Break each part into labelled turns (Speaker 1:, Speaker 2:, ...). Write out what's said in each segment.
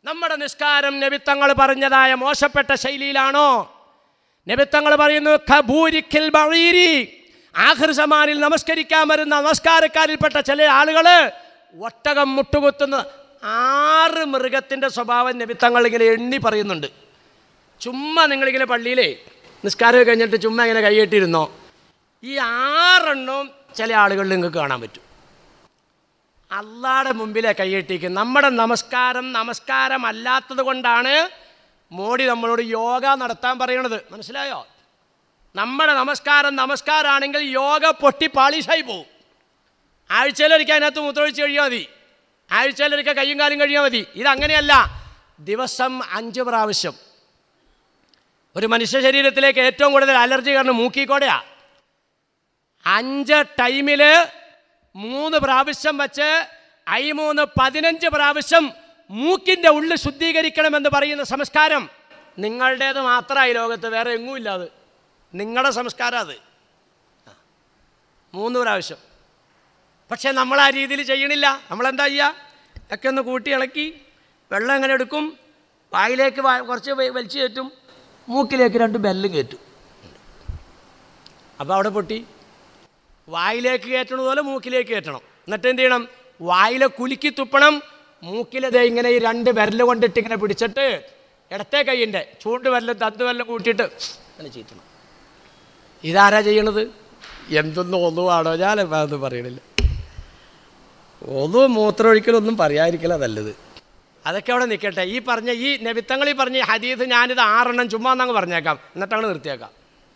Speaker 1: നമ്മുടെ നിസ്കാരം നബിത്തങ്ങൾ പറഞ്ഞതായ മോശപ്പെട്ട ശൈലിയിലാണോ നബിത്തങ്ങൾ പറയുന്നു ഖബൂരിക്കിൽ ബഈരി. ആഖിർ സമാനിൽ നമസ്കരിക്കാൻ വരുന്ന നമസ്കാരക്കാരിൽപ്പെട്ട ചില ആളുകൾ ഒട്ടകം മുട്ടുകുത്തുന്ന ആറ് മൃഗത്തിൻ്റെ സ്വഭാവം നബിത്തങ്ങൾ ഇങ്ങനെ എണ്ണി പറയുന്നുണ്ട് ചുമ്മാ നിങ്ങളിങ്ങനെ പള്ളിയിലേ നിസ്കാരം കഴിഞ്ഞിട്ട് ചുമ്മാ ഇങ്ങനെ കൈയിട്ടിരുന്നോ ഈ ആറെണ്ണവും ചില ആളുകളിൽ നിങ്ങൾക്ക് കാണാൻ പറ്റും അള്ളാടെ മുമ്പിലെ കൈയെട്ടിക്ക് നമ്മുടെ നമസ്കാരം നമസ്കാരമല്ലാത്തത് കൊണ്ടാണ് മോഡി നമ്മളോട് യോഗ നടത്താൻ പറയണത് മനസ്സിലായോ നമ്മുടെ നമസ്കാരം നമസ്കാരമാണെങ്കിൽ യോഗ പൊട്ടി പാളിഷായി പോവും ആഴ്ചയിലൊരിക്കൽ അതിനകത്ത് മൂത്രമൊഴിച്ച് കഴിയാൽ മതി ആഴ്ചയിലൊരിക്കൽ കയ്യും കാലും കഴിയാൽ മതി ഇതങ്ങനെയല്ല ദിവസം അഞ്ച് പ്രാവശ്യം ഒരു മനുഷ്യ ശരീരത്തിലേക്ക് ഏറ്റവും കൂടുതൽ അലർജി കാരണം മൂക്കിക്കോടെയാ അഞ്ച് ടൈമിൽ മൂന്ന് പ്രാവശ്യം വച്ച് ഐ മൂന്ന് പതിനഞ്ച് പ്രാവശ്യം മൂക്കിൻ്റെ ഉള്ളിൽ ശുദ്ധീകരിക്കണമെന്ന് പറയുന്ന സംസ്കാരം നിങ്ങളുടേത് മാത്രമായി ലോകത്ത് വേറെ എങ്ങുമില്ല അത് നിങ്ങളുടെ സംസ്കാരം അത് ആ. മൂന്ന് പ്രാവശ്യം പക്ഷേ നമ്മൾ ആ രീതിയിൽ ചെയ്യണില്ല നമ്മളെന്താ ചെയ്യുക ഒക്കെ ഒന്ന് കൂട്ടി ഇളക്കി വെള്ളം എങ്ങനെ എടുക്കും വായിലേക്ക് വാ- കുറച്ച് വെ- വലിച്ചു കയറ്റും മൂക്കിലേക്ക് രണ്ട് ബെല്ലും കയറ്റും അപ്പോൾ അവിടെ പൊട്ടി വായിലേക്ക് കയറ്റണ പോലെ മൂക്കിലേക്ക് കയറ്റണം എന്നിട്ട് എന്ത് ചെയ്യണം വായിലെ കുലുക്കി തുപ്പണം മൂക്കിലത് ഇങ്ങനെ ഈ രണ്ട് വിരൽ കൊണ്ടിട്ട് ഇങ്ങനെ പിടിച്ചിട്ട് ഇടത്തെ കൈയിൻ്റെ ചൂണ്ട് വിരലും തന്ത് വിരലും കൂട്ടിയിട്ട് അങ്ങനെ ചീറ്റണം ഇതാരാ ചെയ്യണത് എന്തൊന്നും ഒന്നുവാണോ ഞാനിപ്പോൾ അത് പറയണില്ല ഒന്നും മൂത്രമൊഴിക്കലൊന്നും പറയാതിരിക്കല നല്ലത് അതൊക്കെ അവിടെ നിൽക്കട്ടെ ഈ പറഞ്ഞ ഈ നബിത്തങ്ങൾ ഈ പറഞ്ഞ ഈ ഹദീസ് ഞാനിത് ആറെണ്ണം ചുമ്മാ എന്നങ്ങ് പറഞ്ഞേക്കാം എന്നിട്ടങ്ങ് നിർത്തിയേക്കാം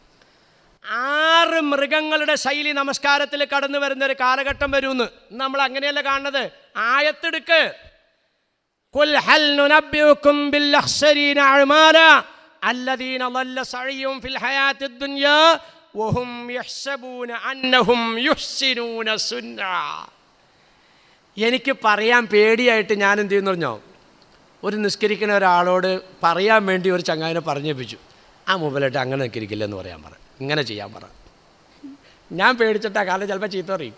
Speaker 1: ആറ് മൃഗങ്ങളുടെ ശൈലി നമസ്കാരത്തിൽ കടന്നു വരുന്ന ഒരു കാലഘട്ടം വരുമെന്ന് നമ്മൾ അങ്ങനെയല്ല കാണുന്നത് ആയത്തെടുക്ക് قل هل ننبئكم بالأخسرين أعمالا الذين ضل سعيهم في الحياة الدنيا وهم يحسبون أنهم يحسنون صنعا എനിക്ക് പറയാൻ പേടിയായിട്ട് ഞാൻ എന്ത് ചെയ്യുന്നു പറഞ്ഞോ ഒരു നിസ്കരിക്കുന്ന ഒരാളോട് പറയാൻ വേണ്ടി ഒരു ചങ്ങാതിനെ പറഞ്ഞേപ്പിച്ചു ആ മുമ്പിലായിട്ട് അങ്ങനെ നിസ്കരിക്കില്ല എന്ന് പറയാൻ പറ ഇങ്ങനെ ചെയ്യാൻ പറ ഞാൻ പേടിച്ചിട്ടാ കാരണം ചിലപ്പോൾ ചീത്ത പറയും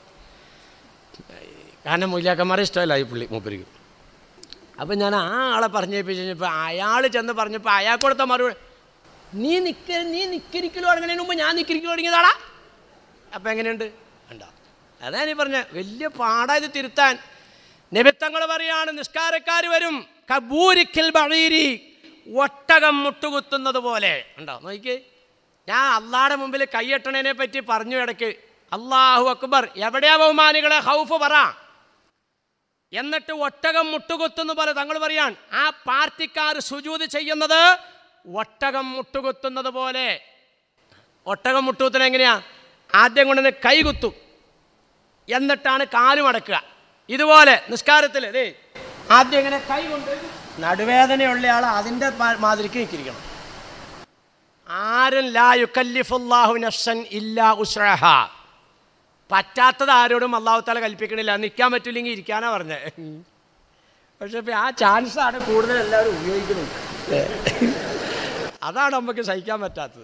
Speaker 1: കാരണം മൂല്യാക്കന്മാരെ ഇഷ്ടമല്ല ഈ പുള്ളി മൂപ്പരിക്കും അപ്പം ഞാൻ ആ ആളെ പറഞ്ഞേപ്പിച്ച് കഴിഞ്ഞപ്പോൾ അയാൾ ചെന്ന് പറഞ്ഞപ്പോൾ അയാൾ കൊടുത്ത മറുപടി നീ നിക്ക നീ നിക്കരിക്കലോ തുടങ്ങുന്നതിന് മുമ്പ് ഞാൻ നിക്കരിക്കലോ തുടങ്ങിയതാടാ അപ്പം എങ്ങനെയുണ്ട് ഉണ്ടോ അതാ നീ പറഞ്ഞ വലിയ പാടാ ഇത് തിരുത്താൻ നിമിത്തങ്ങൾ പറയാണ് നിസ്കാരക്കാർ വരും കബൂരിക്കൽ ബഴീരി ഒട്ടകം മുട്ടുകുത്തുന്നത് പോലെ ഉണ്ടോ നോക്കിക്കേ ഞാൻ അള്ളാടെ മുമ്പിൽ കൈയെട്ടണതിനെ പറ്റി പറഞ്ഞു ഇടയ്ക്ക് അള്ളാഹു അക്ബർ എവിടെയാ ബഹുമാനികളെ ഹൗഫ് പറ എന്നിട്ട് ഒട്ടകം മുട്ടുകുത്തുന്നു പോലെ തങ്ങൾ പറയാൻ ആ പാർട്ടിക്കാർ സുജൂത് ചെയ്യുന്നത് ഒട്ടകം മുട്ടുകുത്തുന്നത് പോലെ ഒട്ടകം മുട്ടുകുത്തുന്നത് എങ്ങനെയാ ആദ്യം കൊണ്ടുവന്ന് കൈ കുത്തും എന്നിട്ടാണ് കാലും അടക്കുക ഇതുപോലെ നിസ്കാരത്തിൽ ദേ ആദ്യം ഇങ്ങനെ കൈ കൊണ്ട് നടുവേദനയുള്ള ആൾ അതിൻ്റെ മാ- മാതിരിക്ക് നിൽക്കിരിക്കണം ആരും ലാ യുക്കല്ലിഫുല്ലാഹു നഫ്സൻ ഇല്ലാ ഉസ്രഹ പറ്റാത്തത് ആരോടും അള്ളാഹു താല കൽപ്പിക്കണില്ല നിൽക്കാൻ പറ്റില്ലെങ്കിൽ ഇരിക്കാനാ പറഞ്ഞത് പക്ഷെ ഇപ്പം ആ ചാൻസാണ് കൂടുതൽ എല്ലാവരും ഉപയോഗിക്കുന്നത് അതാണ് നമുക്ക് സഹിക്കാൻ പറ്റാത്തത്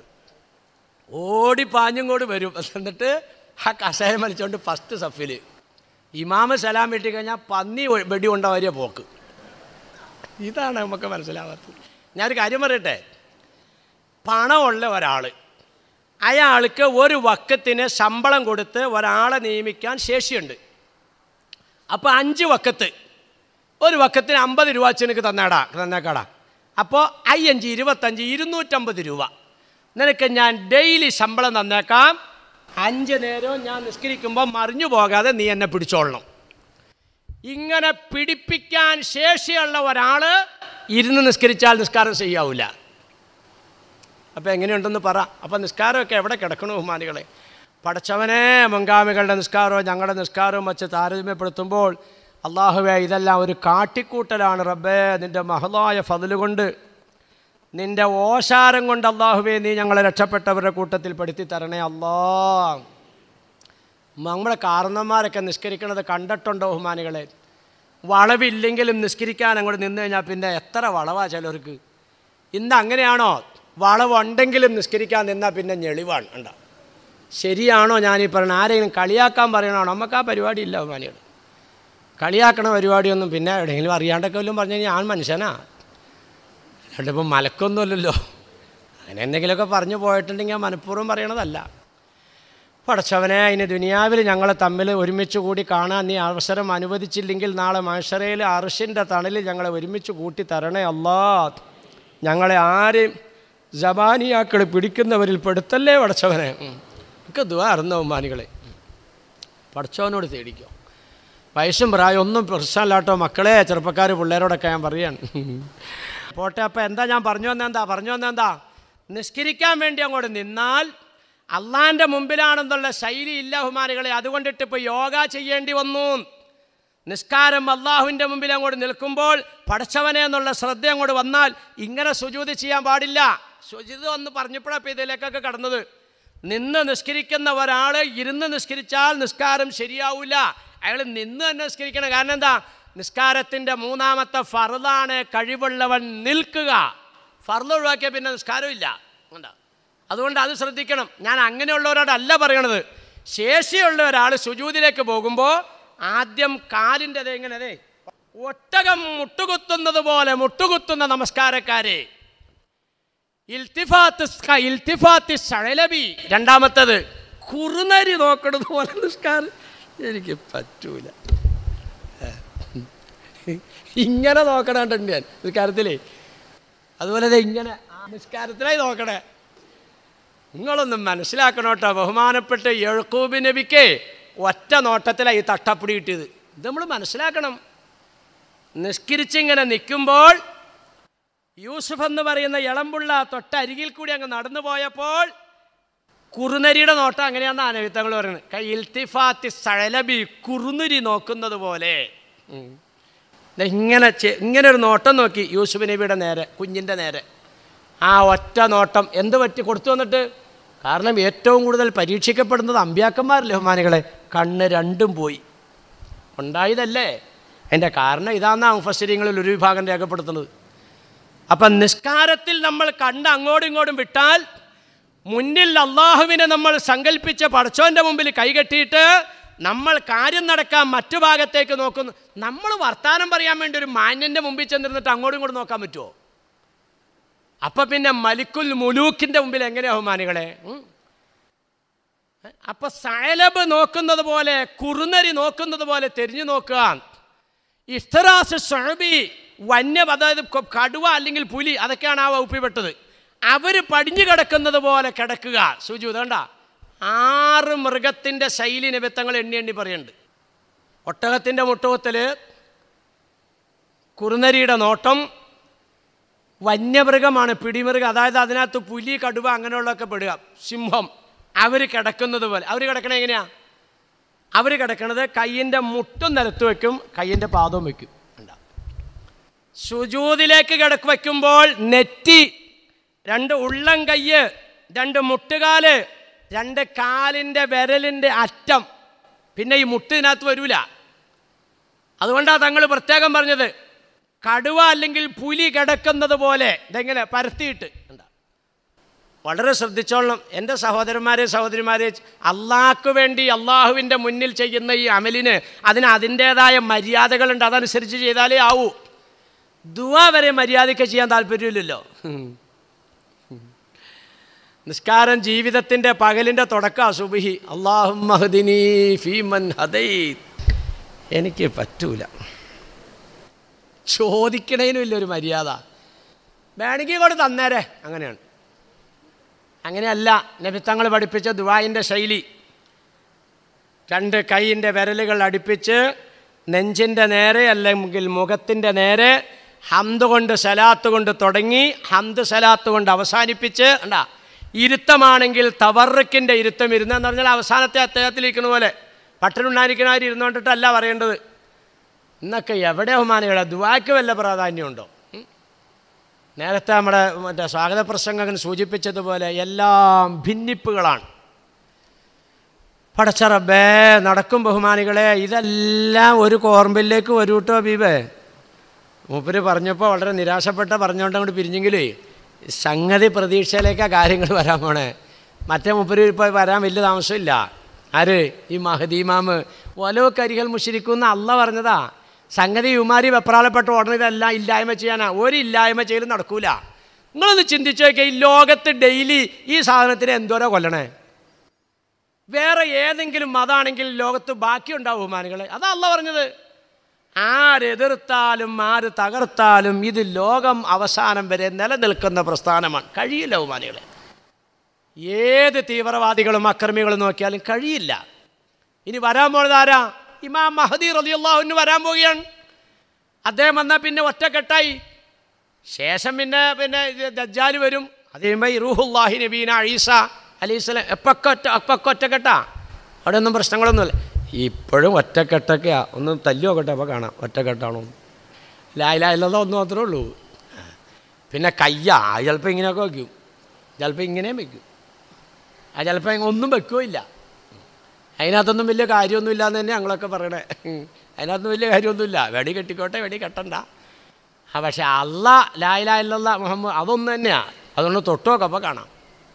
Speaker 1: ഓടി പാഞ്ഞും വരും എന്നിട്ട് ആ കഷായ മലിച്ചുകൊണ്ട് ഫസ്റ്റ് സഫിൽ ഇമാമ സലാം വെട്ടി കഴിഞ്ഞാൽ പന്നി ഒ- വെടി കൊണ്ട വരിക പോക്ക് ഇതാണ് നമുക്ക് മനസ്സിലാവാത്തത് ഞാനൊരു കാര്യം പറയട്ടെ പണമുള്ള ഒരാൾ അയാൾക്ക് ഒരു വക്കത്തിന് ശമ്പളം കൊടുത്ത് ഒരാളെ നിയമിക്കാൻ ശേഷിയുണ്ട് അപ്പോൾ അഞ്ച് വക്കത്ത് ഒരു വക്കത്തിന് അമ്പത് രൂപ വെച്ച് എനിക്ക് തന്നേടാ തന്നേക്കാടാ അപ്പോൾ അയ്യഞ്ച് ഇരുപത്തഞ്ച് ഇരുന്നൂറ്റമ്പത് രൂപ നിനക്ക് ഞാൻ ഡെയിലി ശമ്പളം തന്നേക്കാം അഞ്ച് നേരവും ഞാൻ നിസ്കരിക്കുമ്പോൾ മറിഞ്ഞു പോകാതെ നീ എന്നെ പിടിച്ചോളണം ഇങ്ങനെ പിടിപ്പിക്കാൻ ശേഷിയുള്ള ഒരാൾ ഇരുന്ന് നിസ്കരിച്ചാൽ നിസ്കാരം ശരിയാവില്ല അപ്പോൾ എങ്ങനെയുണ്ടെന്ന് പറ അപ്പോൾ നിസ്കാരമൊക്കെ എവിടെ കിടക്കണു ബഹുമാനികളെ പടച്ചവനെ മുൻഗാമികളുടെ നിസ്കാരവും ഞങ്ങളുടെ നിസ്കാരവും വെച്ച് താരതമ്യപ്പെടുത്തുമ്പോൾ അള്ളാഹുവെ ഇതെല്ലാം ഒരു കാട്ടിക്കൂട്ടലാണ് റബ്ബേ നിൻ്റെ മഹലായ ഫതില് കൊണ്ട് നിൻ്റെ ഓശാരം കൊണ്ട് അള്ളാഹുവെ നീ ഞങ്ങളെ രക്ഷപ്പെട്ടവരുടെ കൂട്ടത്തിൽ പെടുത്തി തരണേ അല്ലാ നമ്മുടെ കാരണന്മാരൊക്കെ നിസ്കരിക്കണത് കണ്ടിട്ടുണ്ടോ ബഹുമാനികളെ വളവില്ലെങ്കിലും നിസ്കരിക്കാൻ അങ്ങോട്ട് നിന്ന് കഴിഞ്ഞാൽ പിന്നെ എത്ര വളവാ ചിലർക്ക് ഇന്ന് അങ്ങനെയാണോ വളവുണ്ടെങ്കിലും നിസ്കരിക്കാൻ നിന്നാൽ പിന്നെ ഞെളിവാണ് ഉണ്ടോ ശരിയാണോ ഞാനീ പറയണത് ആരെങ്കിലും കളിയാക്കാൻ പറയണോ നമുക്ക് ആ പരിപാടി ഇല്ല ബഹുമാനികൾ കളിയാക്കണ പരിപാടിയൊന്നും പിന്നെ എവിടെയെങ്കിലും അറിയാണ്ടൊക്കെ വല്ലതും പറഞ്ഞു കഴിഞ്ഞാൽ ഞാൻ മനുഷ്യനാ അതുകൊണ്ട് ഇപ്പം മലക്കൊന്നുമല്ലല്ലോ അങ്ങനെ എന്തെങ്കിലുമൊക്കെ പറഞ്ഞു പോയിട്ടുണ്ടെങ്കിൽ മനഃപൂർവ്വം പറയണതല്ല പടച്ചവനെ അതിന് ദുനിയാവിൽ ഞങ്ങളെ തമ്മിൽ ഒരുമിച്ച് കൂടി കാണാൻ നീ അവസരം അനുവദിച്ചില്ലെങ്കിൽ നാളെ മനുഷ്യരയിൽ അർഷിൻ്റെ തണലിൽ ഞങ്ങളെ ഒരുമിച്ച് കൂട്ടി തരണേ അല്ലാ ഞങ്ങളെ ആരെയും ജമാനിയാക്കൾ പിടിക്കുന്നവരിൽ പെടുത്തല്ലേ പടച്ചവനെ എനിക്ക് ദ്വാർന്ന ഉമ്മാനികളെ പടച്ചവനോട് തേടിക്കോ വയസ്സും പ്രായം ഒന്നും പ്രശ്നമില്ലാട്ടോ മക്കളെ ചെറുപ്പക്കാർ പിള്ളേരോടൊക്കെ ഞാൻ പറയാണ് പോട്ടെ അപ്പം എന്താ ഞാൻ പറഞ്ഞു വന്നെന്താ പറഞ്ഞു വന്നെന്താ നിസ്കരിക്കാൻ വേണ്ടി അങ്ങോട്ട് നിന്നാൽ അള്ളാൻ്റെ മുമ്പിലാണെന്നുള്ള ശൈലി ഇല്ല ഹുമാനികളെ അതുകൊണ്ടിട്ട് ഇപ്പോൾ യോഗ ചെയ്യേണ്ടി വന്നു നിസ്കാരം അള്ളാഹുവിൻ്റെ മുമ്പിൽ അങ്ങോട്ട് നിൽക്കുമ്പോൾ പടച്ചവനെ എന്നുള്ള ശ്രദ്ധ അങ്ങോട്ട് വന്നാൽ ഇങ്ങനെ സുജൂതി ചെയ്യാൻ പാടില്ല സുജിത് വന്ന് പറഞ്ഞപ്പോഴാണ് ഇപ്പോൾ ഇതിലേക്കൊക്കെ കടന്നത് നിന്ന് നിസ്കരിക്കുന്ന ഒരാൾ ഇരുന്ന് നിസ്കരിച്ചാൽ നിസ്കാരം ശരിയാവില്ല അയാൾ നിന്ന് തന്നെ നിസ്കരിക്കണം കാരണം എന്താ നിസ്കാരത്തിൻ്റെ മൂന്നാമത്തെ ഫറലാണ് കഴിവുള്ളവൻ നിൽക്കുക ഫറല് ഒഴിവാക്കിയാൽ പിന്നെ നിസ്കാരമില്ല കണ്ടോ അതുകൊണ്ട് അത് ശ്രദ്ധിക്കണം ഞാൻ അങ്ങനെയുള്ളവരോടല്ല പറയണത് ശേഷിയുള്ള ഒരാൾ സുജൂതിലേക്ക് പോകുമ്പോൾ ആദ്യം കാലിൻ്റെ അതെ എങ്ങനെ അതെ ഒട്ടകം മുട്ടുകുത്തുന്നത് പോലെ മുട്ടുകുത്തുന്ന നമസ്കാരക്കാരെ ഇൽത്തിഫാത്ത് സ്ക- ഇൽത്തിഫാത്ത് ഷഴലബി രണ്ടാമത്തത് കുറുനരി നോക്കണത് പോലെ നിസ്കാരം എനിക്ക് പറ്റൂല ഇങ്ങനെ നോക്കണുണ്ട് ഞാൻ നിസ്കാരത്തിലേ അതുപോലെ ദേ ഇങ്ങനെ ആ നിസ്കാരത്തിലായി നോക്കണേ നിങ്ങളൊന്നും മനസ്സിലാക്കണോട്ടോ ബഹുമാനപ്പെട്ട യഴക്കൂബ് നബിക്ക് ഒറ്റ നോട്ടത്തിലായി ഈ തട്ടപ്പിടി കിട്ടിയത് ഇത് നമ്മൾ മനസ്സിലാക്കണം നിസ്കരിച്ചിങ്ങനെ നിൽക്കുമ്പോൾ യൂസുഫ് എന്ന് പറയുന്ന ഇളമ്പുള്ള തൊട്ടരികിൽ കൂടി അങ്ങ് നടന്നു പോയപ്പോൾ കുറുനരിയുടെ നോട്ടം അങ്ങനെയാണെന്ന് അനവിത്തങ്ങൾ പറയുന്നത് കൈ ഇൽത്തിഫാത്തി സഴലബി കുറുനരി നോക്കുന്നത് പോലെ ഉം. ദേ ഇങ്ങനെ ചെ- ഇങ്ങനെ ഒരു നോട്ടം നോക്കി യൂസുഫ് നബിയുടെ നേരെ കുഞ്ഞിൻ്റെ നേരെ ആ ഒറ്റ നോട്ടം എന്ത് പറ്റി കൊടുത്തു വന്നിട്ട് കാരണം ഏറ്റവും കൂടുതൽ പരീക്ഷിക്കപ്പെടുന്നത് അമ്പ്യാക്കന്മാരല്ലേ ബഹുമാനികളെ കണ്ണ് രണ്ടും പോയി ഉണ്ടായതല്ലേ അതിൻ്റെ കാരണം ഇതാന്നാ മുഫസ്സിരിങ്ങളിൽ ഒരു വിഭാഗം രേഖപ്പെടുത്തുന്നത് അപ്പം നിസ്കാരത്തിൽ നമ്മൾ കണ്ണ് അങ്ങോട്ടും ഇങ്ങോട്ടും വിട്ടാൽ മുന്നിൽ അള്ളാഹുവിനെ നമ്മൾ സങ്കല്പിച്ച പടച്ചോൻ്റെ മുമ്പിൽ കൈകെട്ടിയിട്ട് നമ്മൾ കാര്യം നടക്കാൻ മറ്റു ഭാഗത്തേക്ക് നോക്കുന്നു നമ്മൾ വർത്താനം പറയാൻ വേണ്ടി ഒരു മാന്യൻ്റെ മുമ്പിൽ ചെന്നിരുന്നിട്ട് അങ്ങോട്ടും ഇങ്ങോട്ടും നോക്കാൻ പറ്റുമോ അപ്പം പിന്നെ മലിക്കുൽ മുലൂക്കിൻ്റെ മുമ്പിൽ എങ്ങനെയാ ബഹുമാനികളെ ഉം? അപ്പൊ സയലബ് നോക്കുന്നത് പോലെ കുറുനരി നോക്കുന്നത് പോലെ തിരിഞ്ഞു നോക്കുക ഇഫ്തറാസ് ഷഴബി വന്യം അതായത് കൊ- കടുവ അല്ലെങ്കിൽ പുലി അതൊക്കെയാണ് ആ വകുപ്പിൽപ്പെട്ടത് അവർ പടിഞ്ഞു കിടക്കുന്നത് പോലെ കിടക്കുക സുജു ഇതണ്ട ആറ് മൃഗത്തിൻ്റെ ശൈലി നിമിത്തങ്ങൾ എണ്ണി എണ്ണി പറയുന്നുണ്ട് ഒട്ടകത്തിൻ്റെ മുട്ടുകത്തിൽ കുറുനരിയുടെ നോട്ടം വന്യമൃഗമാണ് പിടിമൃഗം അതായത് അതിനകത്ത് പുലി കടുവ അങ്ങനെയുള്ളതൊക്കെ പെടുക സിംഹം അവർ കിടക്കുന്നത് പോലെ അവർ കിടക്കണ എങ്ങനെയാ അവർ കിടക്കണത് കയ്യിൻ്റെ മുട്ടും നിലത്ത് വെക്കും കയ്യിൻ്റെ പാദവും വെക്കും ഉണ്ടാവും സുജൂതിലേക്ക് കിടക്ക് വയ്ക്കുമ്പോൾ നെറ്റി രണ്ട് ഉള്ളം കയ്യ് രണ്ട് മുട്ടുകാല് രണ്ട് കാലിൻ്റെ വിരലിൻ്റെ അറ്റം പിന്നെ ഈ മുട്ട് ഇതിനകത്ത് വരൂല അതുകൊണ്ടാണ് തങ്ങൾ പ്രത്യേകം പറഞ്ഞത് കടുവ അല്ലെങ്കിൽ പുലി കിടക്കുന്നത് പോലെ ഇതെങ്ങനെ പരത്തിയിട്ട് ഉണ്ടാ വളരെ ശ്രദ്ധിച്ചോളണം എൻ്റെ സഹോദരന്മാരെ സഹോദരിമാരെ അള്ളാഹ്ക്ക് വേണ്ടി അള്ളാഹുവിൻ്റെ മുന്നിൽ ചെയ്യുന്ന ഈ അമലിന് അതിന് അതിൻ്റേതായ മര്യാദകളുണ്ട് അതനുസരിച്ച് ചെയ്താലേ ആവൂ ദുവാ വരെ മര്യാദയ്ക്ക് ചെയ്യാൻ താല്പര്യമില്ലല്ലോ നിസ്കാരം ജീവിതത്തിൻ്റെ പകലിൻ്റെ തുടക്ക സുബിഹി അള്ളാഹും മഹദിനി ഫീമൻ ഹദൈ എനിക്ക് പറ്റൂല ചോദിക്കണേനും ഇല്ല ഒരു മര്യാദ വേണമെങ്കിൽ കൂടെ തന്നേരെ അങ്ങനെയാണ് അങ്ങനെയല്ല നബിത്തങ്ങൾ പഠിപ്പിച്ച ദുബായിൻ്റെ ശൈലി രണ്ട് കൈയിൻ്റെ വിരലുകൾ അടുപ്പിച്ച് നെഞ്ചിൻ്റെ നേരെ അല്ലെങ്കിൽ മുഖത്തിൻ്റെ നേരെ ഹന്ത് കൊണ്ട് സലാത്ത് കൊണ്ട് തുടങ്ങി ഹന്ത് സലാത്ത് കൊണ്ട് അവസാനിപ്പിച്ച് ഉണ്ടാ ഇരുത്തമാണെങ്കിൽ തവറുക്കിൻ്റെ ഇരുത്തം ഇരുന്നെന്ന് പറഞ്ഞാൽ അവസാനത്തെ അദ്ദേഹത്തിലിരിക്കുന്ന പോലെ പട്ടനുണ്ടായിരിക്കണവർ ഇരുന്നുകൊണ്ടിട്ടല്ല പറയേണ്ടത് ഇന്നൊക്കെ എവിടെ ബഹുമാനികളെ ദുവാക്ക് വല്ല പ്രാധാന്യമുണ്ടോ ഉം? നേരത്തെ നമ്മുടെ മറ്റേ സ്വാഗത പ്രസംഗകൻ സൂചിപ്പിച്ചതുപോലെ എല്ലാം ഭിന്നിപ്പുകളാണ് പടച്ചറബേ നടക്കും ബഹുമാനികളെ ഇതെല്ലാം ഒരു കോർമ്പിലേക്ക് വരൂട്ടോ ബീബേ മൂപ്പര് പറഞ്ഞപ്പോൾ വളരെ നിരാശപ്പെട്ട പറഞ്ഞുകൊണ്ട് അങ്ങോട്ട് പിരിഞ്ഞെങ്കിലേ സംഗതി പ്രതീക്ഷയിലേക്കാണ് കാര്യങ്ങൾ വരാൻ പോണേ മറ്റേ മൂപ്പര് ഇപ്പോൾ വരാൻ വലിയ താമസമില്ല ആര് ഈ മഹദീമാമ് ഒലോ കരികൾ മുഷിരിക്കുന്ന അല്ല പറഞ്ഞതാ സംഗതി ഇവമാരി വെപ്രാളപ്പെട്ട് ഉടനെ ഇതെല്ലാം ഇല്ലായ്മ ചെയ്യാനാ ഒരു ഇല്ലായ്മ ചെയ്യലും നടക്കൂല നിങ്ങളൊന്ന് ചിന്തിച്ചു നോക്കിയാൽ ഈ ലോകത്ത് ഡെയിലി ഈ സാധനത്തിന് എന്തോരോ കൊല്ലണേ വേറെ ഏതെങ്കിലും മതാണെങ്കിൽ ലോകത്ത് ബാക്കിയുണ്ടാവും ബഹുമാനികളെ അതാ അല്ല പറഞ്ഞത് ആരെതിർത്താലും ആര് തകർത്താലും ഇത് ലോകം അവസാനം വരെ നിലനിൽക്കുന്ന പ്രസ്ഥാനമാണ് കഴിയില്ല ബഹുമാനികളെ ഏത് തീവ്രവാദികളും അക്രമികളും നോക്കിയാലും കഴിയില്ല ഇനി വരാൻ പോണത് ആരാ ഇമാം മഹദി റളിയല്ലാഹുവിന് വരാൻ പോവുകയാണ് അദ്ദേഹം വന്നാൽ പിന്നെ ഒറ്റക്കെട്ടായി ശേഷം പിന്നെ പിന്നെ ദജ്ജാൽ വരും അത് കഴിയുമ്പോൾ ഈ റൂഹുല്ലാഹി നബീന ഈസ അലൈഹിസ്ലാം എപ്പൊക്കെ ഒറ്റ എപ്പൊക്കെ ഒറ്റക്കെട്ടാ അവിടെ ഒന്നും പ്രശ്നങ്ങളൊന്നുമില്ല ഇപ്പോഴും ഒറ്റക്കെട്ടൊക്കെയാ ഒന്ന് തല്ലി നോക്കട്ടെ അപ്പോൾ കാണാം ഒറ്റക്കെട്ടാണോ ലായിലായില്ലതോ ഒന്ന് മാത്രമേ ഉള്ളൂ പിന്നെ കയ്യാ ചിലപ്പോൾ ഇങ്ങനെയൊക്കെ വയ്ക്കും ചിലപ്പോൾ ഇങ്ങനെയും വയ്ക്കും ആ ചിലപ്പോൾ ഒന്നും വെക്കുകയില്ല അതിനകത്തൊന്നും വലിയ കാര്യമൊന്നുമില്ല എന്ന് തന്നെ ഞങ്ങളൊക്കെ പറയണേ അതിനകത്തൊന്നും വലിയ കാര്യമൊന്നുമില്ല വെടി കെട്ടിക്കോട്ടെ വെടി കെട്ടണ്ട ആ പക്ഷേ അല്ല ലായിലായില്ല മുഹമ്മദ് അതൊന്നും തന്നെയാണ് അതുകൊണ്ട് തൊട്ടുമൊക്കെ അപ്പോൾ കാണാം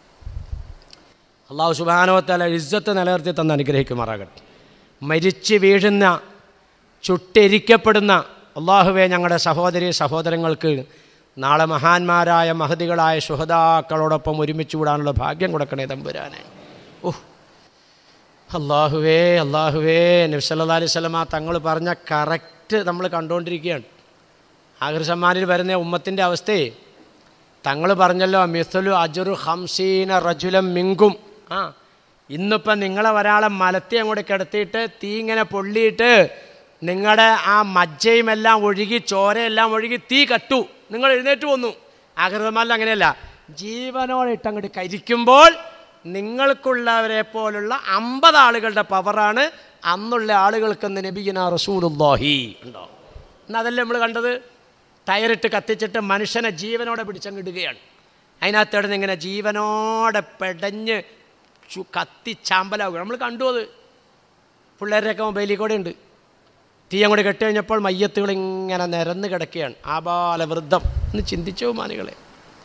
Speaker 1: അള്ളാഹു സുബാനോത്തല ഇജ്ജത്ത് നിലനിർത്തി തന്ന് അനുഗ്രഹിക്കുമാറാകട്ടെ മരിച്ച് വീഴുന്ന ചുട്ടെരിക്കപ്പെടുന്ന അള്ളാഹുവെ ഞങ്ങളുടെ സഹോദരി സഹോദരങ്ങൾക്ക് നാളെ മഹാന്മാരായ മഹതികളായ സുഹതാക്കളോടൊപ്പം ഒരുമിച്ച് കൂടാനുള്ള ഭാഗ്യം കൊടുക്കണേ തമ്പുരാനെ ഓഹ് അള്ളാഹുവേ അള്ളാഹുവേ നബ്സല്ലാ അലൈഹി സ്വലമ തങ്ങൾ പറഞ്ഞ കറക്റ്റ് നമ്മൾ കണ്ടുകൊണ്ടിരിക്കുകയാണ് ആഗ്രസമ്മാനിൽ വരുന്ന ഉമ്മത്തിൻ്റെ അവസ്ഥയെ തങ്ങൾ പറഞ്ഞല്ലോ മിസലു അജുറു ഹംസീന റജുലം മിങ്കും ആ ഇന്നിപ്പം നിങ്ങളെ ഒരാളെ മലത്തി അങ്ങോട്ട് കിടത്തിയിട്ട് തീ ഇങ്ങനെ പൊള്ളിയിട്ട് നിങ്ങളുടെ ആ മജ്ജയും എല്ലാം ഒഴുകി ചോരയെല്ലാം ഒഴുകി തീ കട്ടു നിങ്ങൾ എഴുന്നേറ്റ് പോന്നു ആഗ്രഹമാലിൽ അങ്ങനെയല്ല ജീവനോടെ ഇട്ടങ്ങോട്ട് കരിക്കുമ്പോൾ നിങ്ങൾക്കുള്ളവരെ പോലുള്ള അമ്പത് ആളുകളുടെ പവറാണ് അന്നുള്ള ആളുകൾക്കെന്ന് നബിഗിന റസൂലുല്ലാഹി ഉണ്ടോ എന്നാൽ അതല്ലേ നമ്മൾ കണ്ടത് ടയറിട്ട് കത്തിച്ചിട്ട് മനുഷ്യനെ ജീവനോടെ പിടിച്ചങ്ങിടുകയാണ് അതിനകത്ത് കിടന്ന് ഇങ്ങനെ ജീവനോടെ പെടഞ്ഞ് ചു- കത്തിച്ചാമ്പലാവുക നമ്മൾ കണ്ടു അത് പിള്ളേരുടെയൊക്കെ മൊബൈലിൽ കൂടെ ഉണ്ട് തീ അങ്ങോട്ട് കെട്ടി കഴിഞ്ഞപ്പോൾ മയ്യത്തുകൾ ഇങ്ങനെ നിരന്ന് കിടക്കുകയാണ് ആബാലവൃദ്ധം എന്ന് ചിന്തിച്ചു മാനികളെ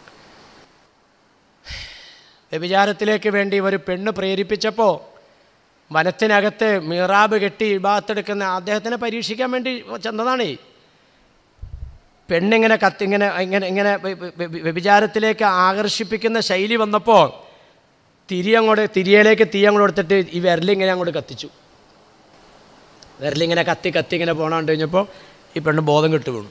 Speaker 1: വ്യഭിചാരത്തിലേക്ക് വേണ്ടി ഒരു പെണ്ണ് പ്രേരിപ്പിച്ചപ്പോൾ വനത്തിനകത്ത് മിറാബ് കെട്ടി ഇബാത്തെടുക്കുന്ന അദ്ദേഹത്തിനെ പരീക്ഷിക്കാൻ വേണ്ടി ചെന്നതാണേ പെണ്ണിങ്ങനെ കത്തിങ്ങനെ ഇങ്ങനെ ഇങ്ങനെ വെ- വെ- വെ- വ്യഭിചാരത്തിലേക്ക് ആകർഷിപ്പിക്കുന്ന ശൈലി വന്നപ്പോൾ തിരി അങ്ങോട്ട് തിരിയയിലേക്ക് തീ അങ്ങോട്ട് എടുത്തിട്ട് ഈ വിരലിങ്ങനെ അങ്ങോട്ട് കത്തിച്ചു വിരലിങ്ങനെ കത്തി കത്തി ഇങ്ങനെ പോകണ കഴിഞ്ഞപ്പോൾ ഈ പെണ്ണ് ബോധം കെട്ട് വീണു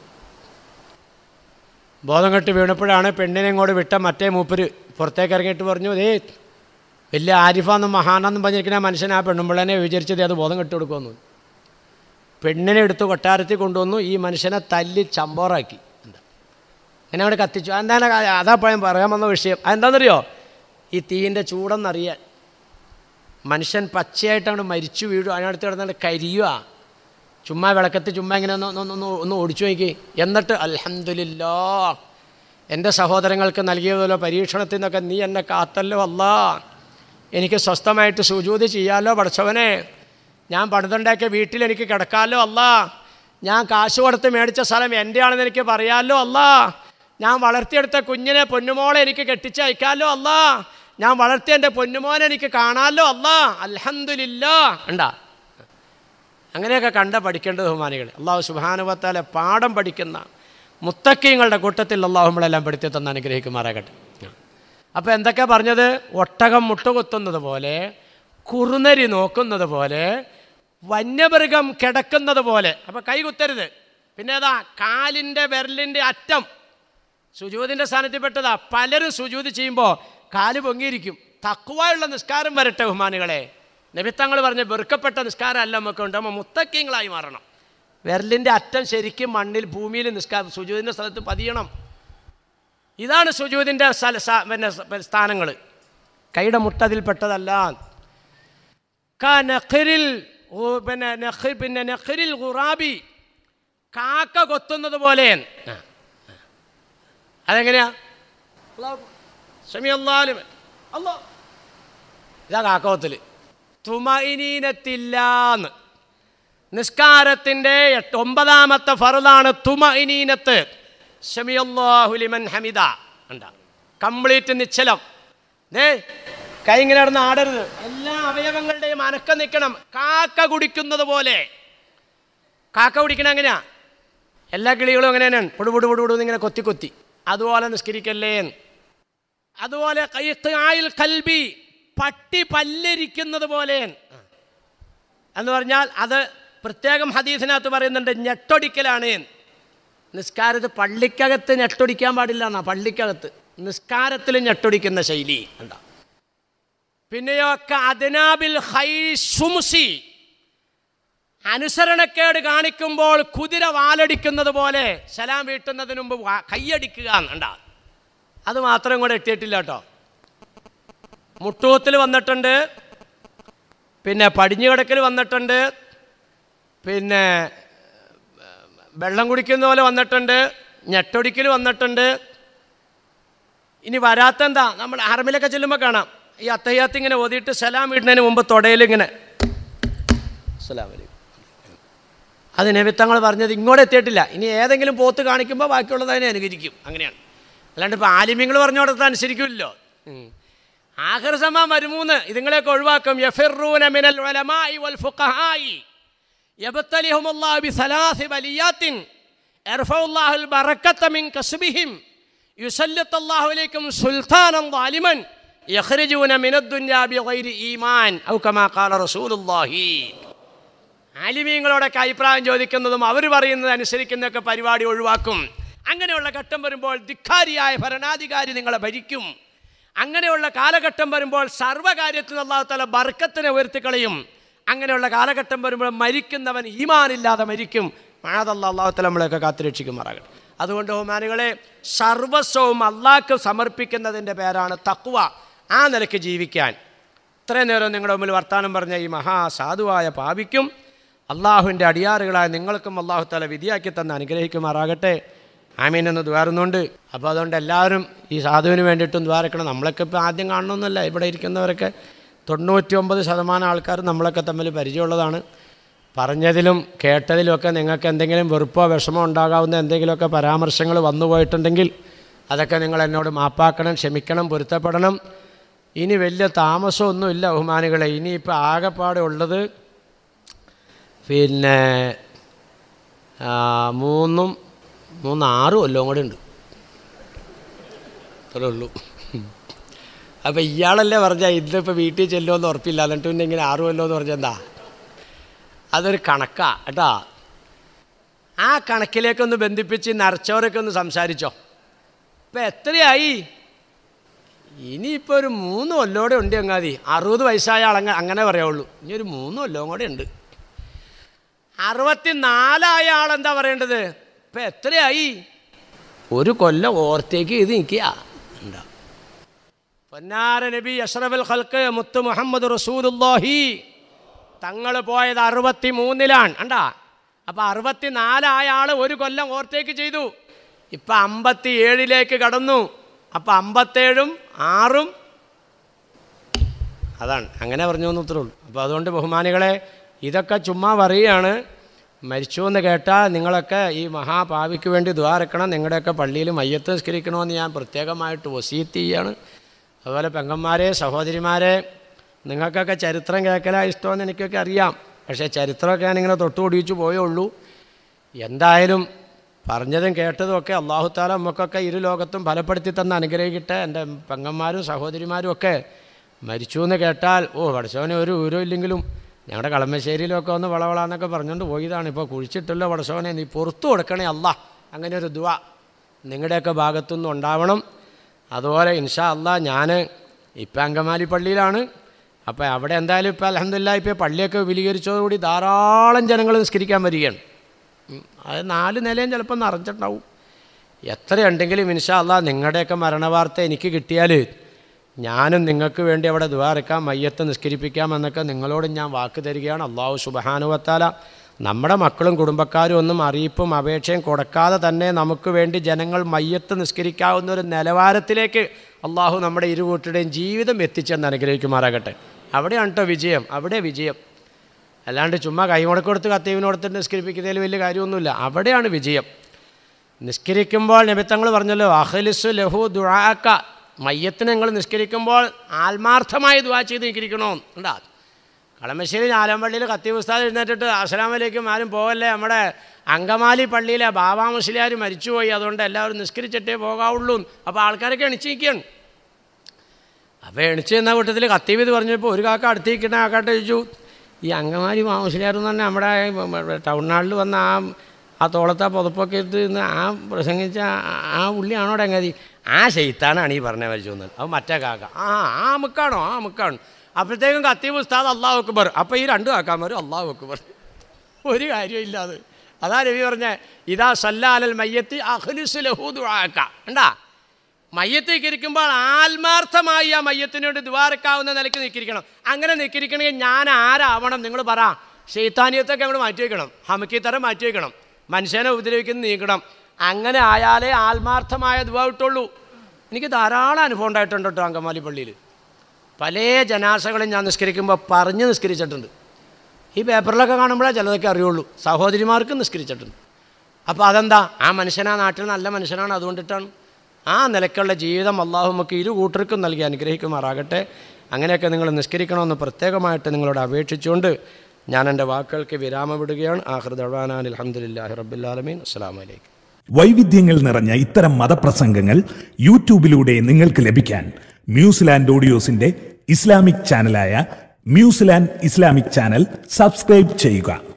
Speaker 1: ബോധം കെട്ട് വീണപ്പോഴാണ് പെണ്ണിനെ ഇങ്ങോട്ട് വിട്ട മറ്റേ മൂപ്പര് പുറത്തേക്ക് ഇറങ്ങിയിട്ട് പറഞ്ഞു ഏ വലിയ ആരിഫാന്നും മഹാനെന്നും പറഞ്ഞിരിക്കുന്ന ആ മനുഷ്യൻ ആ പെണ്ണുമ്പിള്ളനെ വിചാരിച്ചത് അത് ബോധം കെട്ട് കൊടുക്കുമെന്ന് പെണ്ണിനെ എടുത്ത് കൊട്ടാരത്തിൽ കൊണ്ടുവന്നു ഈ മനുഷ്യനെ തല്ലി ചമ്പോറാക്കി എന്താ എന്നെ അവിടെ കത്തിച്ചു എന്താണ് അതാ പഴം പറയാൻ വന്ന വിഷയം അതെന്താണെന്നറിയോ ഈ തീയിൻ്റെ ചൂടെന്നറിയാൻ മനുഷ്യൻ പച്ചയായിട്ട് അങ്ങോട്ട് മരിച്ചു വീഴും അതിനടുത്ത് കിടന്നിട്ട് കരിയുക ചുമ്മാ വിളക്കത്ത് ചുമ്മാ ഇങ്ങനെ ഒന്ന് ഒന്ന് ഒന്ന് ഒന്ന് ഓടിച്ചു നോക്കി എന്നിട്ട് അൽഹംദുലില്ലാ എൻ്റെ സഹോദരങ്ങൾക്ക് നൽകിയതല്ലോ പരീക്ഷണത്തിൽ നിന്നൊക്കെ നീ എന്നെ കാത്തല്ലോ അല്ല എനിക്ക് സ്വസ്ഥമായിട്ട് സുജൂതി ചെയ്യാമല്ലോ പഠിച്ചവനെ ഞാൻ പണിതുണ്ടാക്കിയ വീട്ടിൽ എനിക്ക് കിടക്കാമല്ലോ അല്ല ഞാൻ കാശ് കൊടുത്ത് മേടിച്ച സ്ഥലം എൻ്റെ ആണെന്ന് എനിക്ക് പറയാമല്ലോ അല്ല ഞാൻ വളർത്തിയെടുത്ത കുഞ്ഞിനെ പൊന്നുമോളെ എനിക്ക് കെട്ടിച്ചയക്കാമല്ലോ അല്ല ഞാൻ വളർത്തിയ എൻ്റെ പൊന്നുമോനെ എനിക്ക് കാണാമല്ലോ അല്ല അൽഹംദുലില്ലാ ഉണ്ടാ അങ്ങനെയൊക്കെ കണ്ട പഠിക്കേണ്ട ബഹുമാനികൾ അള്ളാഹു സുബാനുവത്താലെ പാഠം പഠിക്കുന്ന മുത്തക്കീങ്ങളുടെ കൂട്ടത്തിൽ അള്ളാഹു നമ്മളെല്ലാം പെടുത്തി തന്ന് അനുഗ്രഹിക്കുമാറാകട്ടെ അപ്പോൾ എന്തൊക്കെ പറഞ്ഞത് ഒട്ടകം മുട്ടുകുത്തുന്നത് പോലെ കുറുനരി നോക്കുന്നത് പോലെ വന്യമൃഗം കിടക്കുന്നത് പോലെ അപ്പോൾ കൈ കുത്തരുത് പിന്നെ ഏതാ കാലിൻ്റെ വിരലിൻ്റെ അറ്റം സുജൂതിൻ്റെ സ്ഥാനത്തിൽ പെട്ടതാ പലരും സുജൂതി ചെയ്യുമ്പോൾ കാല് പൊങ്ങിയിരിക്കും തക്കുവായുള്ള നിസ്കാരം വരട്ടെ ബഹുമാനികളെ നബിത്തങ്ങൾ പറഞ്ഞ വെറുക്കപ്പെട്ട നിസ്കാരം അല്ല നമുക്ക് ഉണ്ട് നമ്മൾ മുത്തക്കീങ്ങളായി മാറണം വിരലിൻ്റെ അറ്റം ശരിക്കും മണ്ണിൽ ഭൂമിയിൽ നിസ്കാരം സുജൂതിൻ്റെ സ്ഥലത്ത് പതിയണം ഇതാണ് സുജൂതിൻ്റെ സ്ഥല സ- പിന്നെ സ- സ്ഥാനങ്ങൾ കൈയുടെ മുട്ടതിൽപ്പെട്ടതല്ല ക നഖിരിൽ ഉ- പിന്നെ നഖി പിന്നെ നഖിരിൽ ഖുറാബി കാക്ക കൊത്തുന്നത് പോലെ ആ, ആ. അതെങ്ങനെയാ ഷമിയല്ലാലും അല്ലോ ഇതാ കാക്കോത്തിൽ തുമഇനീനത്തില്ലാന്ന് നിസ്കാരത്തിൻ്റെ എട്ട് ഒമ്പതാമത്തെ ഫറുതാണ് തുമഇനീനത്ത് ഷമിയല്ലാഹുലിമൻ ഹമിദ ഉണ്ട കംപ്ലീറ്റ് നിശ്ചലം ദേ കൈ ഇങ്ങനെ നടന്ന് ആടരുത് എല്ലാ അവയവങ്ങളുടെയും അനക്കം നിൽക്കണം കാക്ക കുടിക്കുന്നത് പോലെ കാക്ക പിടിക്കണ എങ്ങനെയാ എല്ലാ കിളികളും അങ്ങനെ തന്നെയാണ് പുടു പുടു പുടു പുടു ഇങ്ങനെ കൊത്തി കൊത്തി അതുപോലെ നിസ്കരിക്കല്ലേ എന്ന്. അതുപോലെ കയ്യായിൽ കൽബി പട്ടി പല്ലിരിക്കുന്നത് പോലെ എന്ന് പറഞ്ഞാൽ അത് പ്രത്യേകം ഹദീസിനകത്ത് പറയുന്നുണ്ട് ഞെട്ടൊടിക്കലാണ് എന്ന്. നിസ്കാരത്ത് പള്ളിക്കകത്ത് ഞെട്ടൊടിക്കാൻ പാടില്ല എന്നാ പള്ളിക്കകത്ത് നിസ്കാരത്തിൽ ഞെട്ടൊടിക്കുന്ന ശൈലി ഉണ്ടാ പിന്നെയോ അദനാബിൽ ഹൈ ഷുംസി അനുസരണക്കേട് കാണിക്കുമ്പോൾ കുതിര വാലടിക്കുന്നത് പോലെ സലാം വീട്ടുന്നതിന് മുമ്പ് വാ- കൈയടിക്കുക എന്നുണ്ടാ അത് മാത്രം കൂടെ എത്തിയിട്ടില്ല കേട്ടോ മുട്ടൂത്തിൽ വന്നിട്ടുണ്ട് പിന്നെ പടിഞ്ഞുകിടക്കൽ വന്നിട്ടുണ്ട് പിന്നെ വെള്ളം കുടിക്കുന്ന പോലെ വന്നിട്ടുണ്ട് ഞെട്ടൊടിക്കൽ വന്നിട്ടുണ്ട് ഇനി വരാത്ത എന്താ നമ്മൾ ഹറമിലൊക്കെ ചെല്ലുമ്പോൾ കാണാം ഈ അത്തയ്യാത്ത് ഇങ്ങനെ ഓതിയിട്ട് സലാം ഇടുന്നതിന് മുമ്പ് തൊടയിലിങ്ങനെ അസ്സലാമു അലൈക്കും അത് നിമിത്തങ്ങൾ പറഞ്ഞത് ഇങ്ങോട്ട് എത്തിയിട്ടില്ല ഇനി ഏതെങ്കിലും പോത്ത് കാണിക്കുമ്പോൾ ബാക്കിയുള്ളത് അതിനെ അനുകരിക്കും അങ്ങനെയാണ് അല്ലാണ്ട് ഇപ്പോൾ ആലിമ്യങ്ങൾ പറഞ്ഞു കൊടുത്ത് അനുസരിക്കുമല്ലോ ആഖിർ സമ മരുമൂന്ന് ഇതുങ്ങളെയൊക്കെ ഒഴിവാക്കും യഫിറൂന മിനൽ ഉലമായി വൽ ഫുഖഹായി യബ്തലിഹുമുല്ലാഹു ബിസലാസി ബലിയാത്തിൻ യർഫഉല്ലാഹുൽ ബറക്കത മിൻ കസ്ബിഹിം യുസല്ലത്തുല്ലാഹു അലൈക്കും സുൽത്താനൻ ളാലിമൻ യഖ്റുജൂന മിനദ് ദുനിയാ ബിഗൈരി ഈമാൻ ഔ കമാ ഖാല റസൂലുള്ളാഹി ആലിമീങ്ങളോടൊക്കെ അഭിപ്രായം ചോദിക്കുന്നതും അവർ പറയുന്നത് അനുസരിക്കുന്നതൊക്കെ പരിപാടി ഒഴിവാക്കും അങ്ങനെയുള്ള ഘട്ടം വരുമ്പോൾ ധിക്കാരിയായ ഭരണാധികാരി നിങ്ങളെ ഭരിക്കും അങ്ങനെയുള്ള കാലഘട്ടം വരുമ്പോൾ സർവ്വകാര്യത്തിൽ അള്ളാഹുത്തല ബർക്കത്തിനെ ഉയർത്തിക്കളയും അങ്ങനെയുള്ള കാലഘട്ടം വരുമ്പോൾ മരിക്കുന്നവൻ ഈമാനില്ലാതെ മരിക്കും മഴതല്ല അള്ളാഹുത്തല നമ്മളെയൊക്കെ കാത്തുരക്ഷിക്കുമാറാകട്ടെ അതുകൊണ്ട് ബഹുമാനികളെ സർവസ്വവും അള്ളാഹ്ക്ക് സമർപ്പിക്കുന്നതിൻ്റെ പേരാണ് തക്വ ആ നിലയ്ക്ക് ജീവിക്കാൻ ഇത്രയും നേരം നിങ്ങളുടെ മുമ്പിൽ വർത്തമാനം പറഞ്ഞ ഈ മഹാസാധുവായ പാപിക്കും അള്ളാഹുവിൻ്റെ അടിയാറുകളായ നിങ്ങൾക്കും അള്ളാഹു തല വിധിയാക്കി തന്ന് അനുഗ്രഹിക്കുമാറാകട്ടെ ആമീൻ എന്ന് ദ്വാരുന്നുണ്ട് അപ്പോൾ അതുകൊണ്ട് എല്ലാവരും ഈ സാധുവിന് വേണ്ടിയിട്ടും ദ്വാരക്കണം നമ്മളൊക്കെ ഇപ്പോൾ ആദ്യം കാണണമെന്നല്ല ഇവിടെ ഇരിക്കുന്നവരൊക്കെ തൊണ്ണൂറ്റി ഒമ്പത് ശതമാനം ആൾക്കാർ നമ്മളൊക്കെ തമ്മിൽ പരിചയമുള്ളതാണ് പറഞ്ഞതിലും കേട്ടതിലുമൊക്കെ നിങ്ങൾക്ക് എന്തെങ്കിലും വെറുപ്പോ വിഷമോ ഉണ്ടാകാവുന്ന എന്തെങ്കിലുമൊക്കെ പരാമർശങ്ങൾ വന്നു പോയിട്ടുണ്ടെങ്കിൽ അതൊക്കെ നിങ്ങൾ എന്നോട് മാപ്പാക്കണം ക്ഷമിക്കണം പൊരുത്തപ്പെടണം ഇനി വലിയ താമസമൊന്നുമില്ല ബഹുമാനികളെ ഇനിയിപ്പോൾ ആകെപ്പാടെ ഉള്ളത് പിന്നെ ആ, മൂന്നും മൂന്ന് ആറ് കൊല്ലവും കൂടെ ഉണ്ട് അത്രേ ഉള്ളൂ അപ്പോൾ ഇയാളല്ലേ പറഞ്ഞാൽ ഇന്നിപ്പോൾ വീട്ടിൽ ചെല്ലുമെന്ന് ഉറപ്പില്ല എന്നിട്ട് പിന്നെ ഇങ്ങനെ ആറ് കൊല്ലം എന്ന് പറഞ്ഞാൽ എന്താ അതൊരു കണക്കാ കേട്ടോ ആ കണക്കിലേക്കൊന്ന് ബന്ധിപ്പിച്ച് നരച്ചവരൊക്കെ ഒന്ന് സംസാരിച്ചോ ഇപ്പം എത്രയായി ഇനിയിപ്പോൾ ഒരു മൂന്ന് കൊല്ലോടെ ഉണ്ട് ചങ്ങാതി അറുപത് വയസ്സായ ആളങ്ങ അങ്ങനെ പറയാവുള്ളൂ ഇനി ഒരു മൂന്ന് കൊല്ലവും കൂടെ ഉണ്ട് അറുപത്തി നാലായ ആളെന്താ പറയേണ്ടത് ഇപ്പം എത്രയായി ഒരു കൊല്ലം ഓർത്തേക്ക് ഇത് നിൽക്കുക ഉണ്ടാ പൊന്നാര നബി അഷ്റഫുൽ ഖൽക്ക് മുത്ത് മുഹമ്മദ് റസൂലുല്ലാഹി തങ്ങൾ പോയത് അറുപത്തി മൂന്നിലാണ് കണ്ടാ അപ്പം അറുപത്തി നാലായ ആൾ ഒരു കൊല്ലം ഓർത്തേക്ക് ചെയ്തു ഇപ്പം അമ്പത്തി ഏഴിലേക്ക് കടന്നു അപ്പം അമ്പത്തേഴും ആറും അതാണ് അങ്ങനെ പറഞ്ഞു എന്ന് ഉത്തരവുള്ളൂ അപ്പോൾ അതുകൊണ്ട് ബഹുമാനികളെ ഇതൊക്കെ ചുമ്മാ പറയുകയാണ് മരിച്ചു എന്ന് കേട്ടാൽ നിങ്ങളൊക്കെ ഈ മഹാപാവിക്ക് വേണ്ടി ദ്വാരക്കണം നിങ്ങളുടെയൊക്കെ പള്ളിയിൽ മയ്യത്ത് നിസ്കരിക്കണമെന്ന് ഞാൻ പ്രത്യേകമായിട്ട് വസീത്ത് ചെയ്യാണ് അതുപോലെ പെങ്ങന്മാരെ സഹോദരിമാരെ നിങ്ങൾക്കൊക്കെ ചരിത്രം കേൾക്കലാ ഇഷ്ടമെന്ന് എനിക്കൊക്കെ അറിയാം പക്ഷേ ചരിത്രമൊക്കെ ഞാനിങ്ങനെ തൊട്ടുപിടിച്ചു പോയേ ഉള്ളൂ എന്തായാലും പറഞ്ഞതും കേട്ടതും ഒക്കെ അള്ളാഹുത്താല നമുക്കൊക്കെ ഇരു ലോകത്തും ഫലപ്പെടുത്തി തന്ന് അനുഗ്രഹിക്കട്ടെ എൻ്റെ പെങ്ങന്മാരും സഹോദരിമാരും ഒക്കെ മരിച്ചു എന്ന് കേട്ടാൽ ഓ പടച്ചവന് ഒരു ഊരോ ഇല്ലെങ്കിലും ഞങ്ങളുടെ കളമശ്ശേരിയിലൊക്കെ ഒന്ന് വളവളാന്നൊക്കെ പറഞ്ഞുകൊണ്ട് പോയതാണ് ഇപ്പോൾ കുഴിച്ചിട്ടല്ലോ പടച്ചവനെ നീ പുറത്തു കൊടുക്കണേ അല്ല അങ്ങനെ ഒരു ദുവ നിങ്ങളുടെയൊക്കെ ഭാഗത്തുനിന്ന് ഉണ്ടാവണം അതുപോലെ ഇൻഷാ അല്ലാ ഞാൻ ഇപ്പം അങ്കമാലി പള്ളിയിലാണ് അപ്പോൾ അവിടെ എന്തായാലും ഇപ്പോൾ അലഹമില്ല ഇപ്പോൾ പള്ളിയൊക്കെ വിപുലീകരിച്ചതോടുകൂടി ധാരാളം ജനങ്ങൾ നിസ്കരിക്കാൻ വരികയാണ് ഉം. അത് നാല് നിലയും ചിലപ്പോൾ നിറഞ്ഞിട്ടുണ്ടാവും എത്രയുണ്ടെങ്കിലും ഇൻഷാ അല്ലാ നിങ്ങളുടെയൊക്കെ മരണവാർത്ത എനിക്ക് കിട്ടിയാൽ ഞാനും നിങ്ങൾക്ക് വേണ്ടി അവിടെ ദ്വാരക്കാം മയ്യത്ത് നിസ്കരിപ്പിക്കാം എന്നൊക്കെ നിങ്ങളോട് ഞാൻ വാക്ക് തരികയാണ് അള്ളാഹു സുബഹാനുവത്താല നമ്മുടെ മക്കളും കുടുംബക്കാരും ഒന്നും അറിയിപ്പും അപേക്ഷയും കൊടുക്കാതെ തന്നെ നമുക്ക് വേണ്ടി ജനങ്ങൾ മയ്യത്ത് നിസ്കരിക്കാവുന്ന ഒരു നിലവാരത്തിലേക്ക് അള്ളാഹു നമ്മുടെ ഇരുകൂട്ടരുടെയും ജീവിതം എത്തിച്ചെന്ന് അനുഗ്രഹിക്കുമാറാകട്ടെ അവിടെയാണ് കേട്ടോ വിജയം അവിടെ വിജയം അല്ലാണ്ട് ചുമ്മാ കൈ കൊടുത്ത് കത്തീവിന് കൊടുത്തിട്ട് നിസ്കരിപ്പിക്കുന്നതിൽ വലിയ കാര്യമൊന്നുമില്ല അവിടെയാണ് വിജയം നിസ്കരിക്കുമ്പോൾ നിമിത്തങ്ങൾ പറഞ്ഞല്ലോ അഹലിസു ലഹു ദുഴാക്ക മയ്യത്തിന് നിങ്ങൾ നിസ്കരിക്കുമ്പോൾ ആത്മാർത്ഥമായി ദുവാ ചെയ്ത് നിൽക്കണോ ഉണ്ടാ കളമശ്ശേരി ഞാലമ്പള്ളിയിൽ കത്തി ഉസ്താദ് എഴുന്നേറ്റിട്ട് അസ്സലാമലേക്കും ആരും പോകല്ലേ നമ്മുടെ അങ്കമാലി പള്ളിയിലെ ബാബാ മുസ്ലിയാർ മരിച്ചുപോയി അതുകൊണ്ട് എല്ലാവരും നിസ്കരിച്ചിട്ടേ പോകാവുള്ളൂ അപ്പോൾ ആൾക്കാരൊക്കെ എണിച്ചിരിക്കുകയാണ് അപ്പോൾ എണിച്ച് നിന്ന കൂട്ടത്തിൽ കത്തീവിത് പറഞ്ഞപ്പോൾ ഒരു കാക്ക അടുത്തിരിക്കുന്ന കാക്കാട്ട് ചോദിച്ചു ഈ അങ്കമാലി മാമുസ്ലിയാർ എന്ന് പറഞ്ഞാൽ നമ്മുടെ ടൗൺ ഹാളിൽ വന്ന ആ ആ തോളത്തെ പുതപ്പൊക്കെ എടുത്ത് നിന്ന് ആ പ്രസംഗിച്ച ആ- ആ ഉള്ളിയാണോ ഡങ്ങതി ആ ശൈത്താനാണ് ഈ പറഞ്ഞ മരിച്ചു വന്നത് അത് മറ്റേ കാക്ക ആ ആ മുക്കാണോ ആ മുക്കാണ് അപ്പോഴത്തേക്കും കത്തീബ് ഉസ്താദ് അള്ളാഹു അക്ബർ അപ്പോൾ ഈ രണ്ട് കാക്കാന്മാരും അള്ളാഹു അക്ബർ ഒരു കാര്യമില്ല അത് അതാ രവി പറഞ്ഞ ഇതാ സല്ലാലൽ മയ്യത്ത് അഖ്ലിസ് ലഹൂദ് ആക്ക ഉണ്ടാ മയ്യത്ത് നിൽക്കിരിക്കുമ്പോൾ ആത്മാർത്ഥമായി ആ മയ്യത്തിനോട് ദ്വാരക്കാവുന്ന നിലയ്ക്ക് നിൽക്കിരിക്കണം അങ്ങനെ നിൽക്കിരിക്കണമെങ്കിൽ ഞാൻ ആരാവണം നിങ്ങൾ പറ ഷെയ്ത്താനിയത്തൊക്കെ അങ്ങോട്ട് മാറ്റി വയ്ക്കണം ഹമക്കി തരം മാറ്റി വയ്ക്കണം മനുഷ്യനെ ഉപദ്രവിക്കുന്ന നീക്കണം അങ്ങനെ ആയാലേ ആത്മാർത്ഥമായ ദ്വാ കിട്ടുള്ളൂ എനിക്ക് ധാരാളം അനുഭവം ഉണ്ടായിട്ടുണ്ട് കേട്ടോ അങ്കമാലി പള്ളിയിൽ പല ജനാസകളും ഞാൻ നിസ്കരിക്കുമ്പോൾ പറഞ്ഞ് നിസ്കരിച്ചിട്ടുണ്ട് ഈ പേപ്പറിലൊക്കെ കാണുമ്പോഴേ ചിലതൊക്കെ അറിയുള്ളൂ സഹോദരിമാർക്ക് നിസ്കരിച്ചിട്ടുണ്ട് അപ്പോൾ അതെന്താ ആ മനുഷ്യൻ ആ നാട്ടിൽ നല്ല മനുഷ്യനാണ് അതുകൊണ്ടിട്ടാണ് ആ നിലക്കുള്ള ജീവിതം അള്ളാഹു നമുക്ക് ഇരു കൂട്ടർക്കും നൽകി അനുഗ്രഹിക്കുമാറാകട്ടെ അങ്ങനെയൊക്കെ നിങ്ങൾ നിസ്കരിക്കണമെന്ന് പ്രത്യേകമായിട്ട് നിങ്ങളോട് അപേക്ഷിച്ചുകൊണ്ട് ഞാൻ എൻ്റെ വാക്കുകൾക്ക് വിരാമം വിടുകയാണ് ആഹൃദാൻ അലഹമുല്ലാഹി റബ്ബുലാലമീൻ അസ്സാം വലൈക്കും
Speaker 2: വൈവിധ്യങ്ങൾ നിറഞ്ഞ ഇത്തരം മതപ്രസംഗങ്ങൾ യൂട്യൂബിലൂടെ നിങ്ങൾക്ക് ലഭിക്കാൻ മ്യൂസിലാൻഡ് ഓഡിയോസിന്റെ ഇസ്ലാമിക് ചാനലായ മ്യൂസിലാൻഡ് ഇസ്ലാമിക് ചാനൽ സബ്സ്ക്രൈബ് ചെയ്യുക